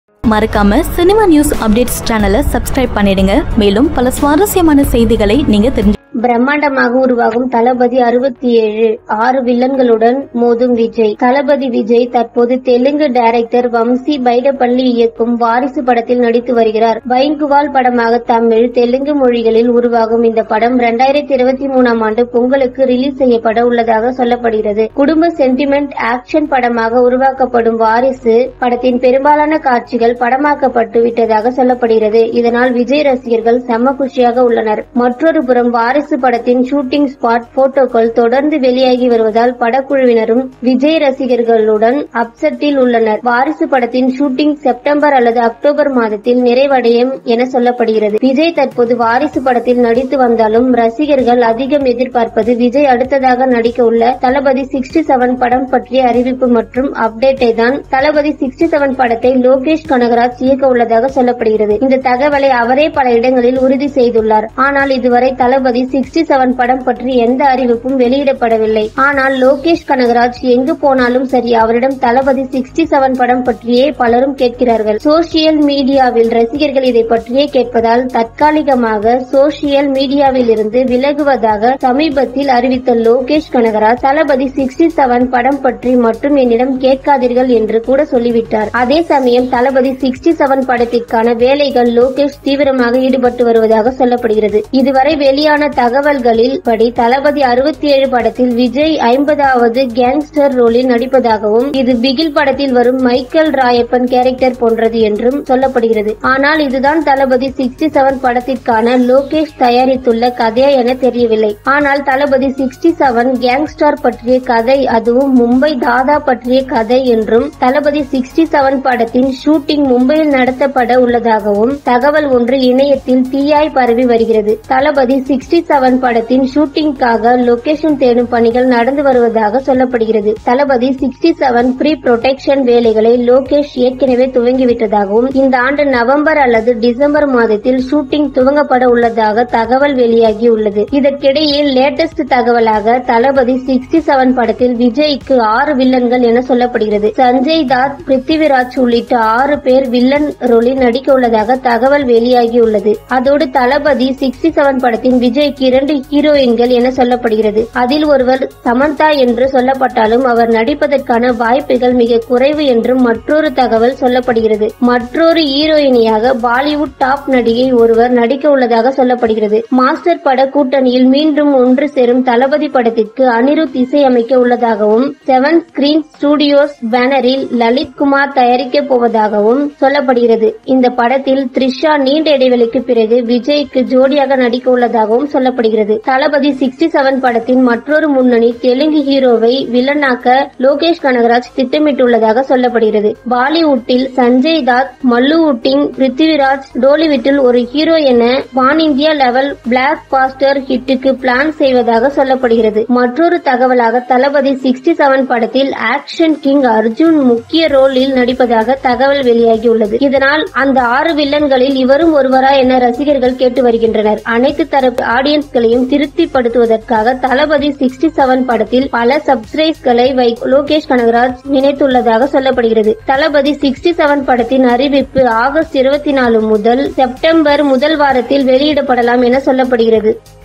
மறக்காம cinema news updates சேனலை subscribe பண்ணிடுங்க மேலும் பல சுவாரஸ்யமான செய்திகளை நீங்க தெரிஞ்சு பிரம்மாண்டமாக உருவாகும் தளபதி அறுபத்தி ஏழு ஆறு வில்லன்களுடன் மோதும் விஜய் தளபதி விஜய் தற்போது தெலுங்கு டைரக்டர் வம்சி பைடப்பள்ளி இயக்கும் வாரிசு படத்தில் நடித்து வருகிறார் பைங்குவால் படமாக தமிழ் தெலுங்கு மொழிகளில் உருவாகும் இந்த படம் இரண்டாயிரத்தி இருபத்தி மூணாம் ஆண்டு பொங்கலுக்கு ரிலீஸ் செய்யப்பட உள்ளதாக சொல்லப்படுகிறது குடும்ப சென்டிமெண்ட் ஆக்ஷன் படமாக உருவாக்கப்படும் வாரிசு படத்தின் பெரும்பாலான காட்சிகள் படமாக்கப்பட்டு விட்டதாக சொல்லப்படுகிறது இதனால் விஜய் ரசிகர்கள் செம்ம குஷியாக உள்ளனர் மற்றொரு புறம் வாரிசு படத்தின் ஷூட்டிங் ஸ்பாட் போட்டோக்கள் தொடர்ந்து வெளியாகி வருவதால் படக்குழுவினரும் விஜய் ரசிகர்களுடன் அப்செட்டில் உள்ளனர் வாரிசு படத்தின் ஷூட்டிங் செப்டம்பர் அல்லது அக்டோபர் மாதத்தில் நிறைவடையும் என சொல்லப்படுகிறது விஜய் தற்போது வாரிசு படத்தில் நடித்து வந்தாலும் ரசிகர்கள் அதிகம் எதிர்பார்ப்பது விஜய் அடுத்ததாக நடிக்க உள்ள தளபதி சிக்ஸ்டி செவன் படம் பற்றிய அறிவிப்பு மற்றும் அப்டேட்டை தான் தளபதி சிக்ஸ்டி செவன் படத்தை லோகேஷ் கனகராஜ் இயக்க உள்ளதாக சொல்லப்படுகிறது இந்த தகவலை அவரே பல இடங்களில் உறுதி செய்துள்ளார் ஆனால் இதுவரை தளபதி சிக்ஸ்டி செவன் படம் பற்றி எந்த அறிவிப்பும் வெளியிடப்படவில்லை ஆனால் லோகேஷ் கனகராஜ் எங்கு போனாலும் சரி அவரிடம் தளபதி சிக்ஸ்டி செவன் படம் பற்றியே பலரும் கேட்கிறார்கள் சோசியல் மீடியாவில் ரசிகர்கள் இதை பற்றியே கேட்பதால் தற்காலிகமாக சோசியல் மீடியாவில் இருந்து விலகுவதாக சமீபத்தில் அறிவித்த லோகேஷ் கனகராஜ் தளபதி சிக்ஸ்டி செவன் படம் பற்றி மட்டும் என்னிடம் கேட்காதீர்கள் என்று கூட சொல்லிவிட்டார் அதே சமயம் தளபதி சிக்ஸ்டி செவன் படத்திற்கான வேலைகள் லோகேஷ் தீவிரமாக ஈடுபட்டு வருவதாக சொல்லப்படுகிறது இதுவரை வெளியான தகவல்களில் படி தளபதி அறுபத்தி ஏழு படத்தில் விஜய் ஐம்பதாவது கேங்ஸ்டர் ரோலில் நடிப்பதாகவும் இது பிகில் படத்தில் வரும் மைக்கேல் ராயப்பன் கேரக்டர் போன்றது என்றும் சொல்லப்படுகிறது ஆனால் இதுதான் தளபதி சிக்ஸ்டி செவன் படத்திற்கான லோகேஷ் தயாரித்துள்ள கதையா என தெரியவில்லை ஆனால் தளபதி சிக்ஸ்டி செவன் கேங்ஸ்டர் பற்றிய கதை அதுவும் மும்பை தாதா பற்றிய கதை என்றும் தளபதி சிக்ஸ்டி செவன் படத்தின் ஷூட்டிங் மும்பையில் நடத்தப்பட உள்ளதாகவும் தகவல் ஒன்று இணையத்தில் தீயாய் பரவி வருகிறது தளபதி சிக்ஸ்டி செவன் படத்தின் ஷூட்டிங்காக லொகேஷன் தேடும் பணிகள் நடந்து வருவதாக சொல்லப்படுகிறது Thalapathy sixty seven pre production வேலைகளை லோகேஷ் ஏற்கனவே துவங்கிவிட்டதாகவும் இந்த ஆண்டு நவம்பர் அல்லது டிசம்பர் மாதத்தில் ஷூட்டிங் துவங்கப்பட உள்ளதாக தகவல் வெளியாகி உள்ளது இதற்கிடையே லேட்டஸ்ட் தகவலாக தளபதி சிக்ஸ்டி செவன் படத்தில் விஜய்க்கு ஆறு வில்லன்கள் என சொல்லப்படுகிறது சஞ்சய் தாத் பிருத்திவிராஜ் உள்ளிட்ட ஆறு பேர் வில்லன் ரோலில் நடிக்க உள்ளதாக தகவல் வெளியாகியுள்ளது அதோடு தளபதி சிக்ஸ்டி செவன் படத்தின் விஜய்க்கு இரண்டு ஹீரோயின்கள் என சொல்லப்படுகிறது அதில் ஒருவர் சமந்தா என்று சொல்லப்பட்டாலும் அவர் நடிப்பதற்கான வாய்ப்புகள் மிக குறைவு என்றும் மற்றொரு தகவல் சொல்லப்படுகிறது மற்றொரு ஹீரோயினியாக பாலிவுட் டாப் நடிகை ஒருவர் நடிக்க உள்ளதாக சொல்லப்படுகிறது மாஸ்டர் பட கூட்டணியில் மீண்டும் ஒன்று சேரும் தளபதி படத்திற்கு அனிருத் இசையமைக்க உள்ளதாகவும் செவன் ஸ்கிரீன் ஸ்டுடியோஸ் பேனரில் லலித் குமார் தயாரிக்க போவதாகவும் சொல்லப்படுகிறது இந்த படத்தில் த்ரிஷா நீண்ட இடைவெளிக்கு பிறகு விஜய்க்கு ஜோடியாக நடிக்க உள்ளதாகவும் சொல்லப்படுகிறது தளபதி சிக்ஸ்டி செவன் படத்தின் மற்றொரு முன்னணி தெலுங்கு ஹீரோவை வில்லனாக்க லோகேஷ் கனகராஜ் திட்டமிட்டுள்ளதாக சொல்லப்படுகிறது பாலிவுட்டில் சஞ்சய் தாத் மல்லுவுட்டிங் பிருத்திவிராஜ் டோலிவுட்டில் ஒரு ஹீரோ என pan India level blockbuster ஹிட்டுக்கு பிளான் செய்வதாக சொல்லப்படுகிறது மற்றொரு தகவலாக தளபதி சிக்ஸ்டி செவன் படத்தில் ஆக்ஷன் கிங் அர்ஜுன் முக்கிய ரோலில் நடிப்பதாக தகவல் வெளியாகியுள்ளது இதனால் அந்த ஆறு வில்லன்களில் இவரும் ஒருவரா என ரசிகர்கள் கேட்டு வருகின்றனர் அனைத்து தரப்பு ஆடியன்ஸ்களையும் திருப்திப்படுத்துவதற்காக தளபதி சிக்ஸ்டி செவன் படத்தில் பல சப்ஸ்கிரைஸ்களை வை லோகேஷ் கனகராஜ் நினைத்துள்ளதாக சொல்லப்படுகிறது தளபதி சிக்ஸ்டி செவன் படத்தின் அறிவிப்பு ஆகஸ்ட் இருபத்தி நாலு முதல் செப்டம்பர் முதல் வாரத்தில் வெளியிடப்படலாம் என சொல்லப்படுகிறது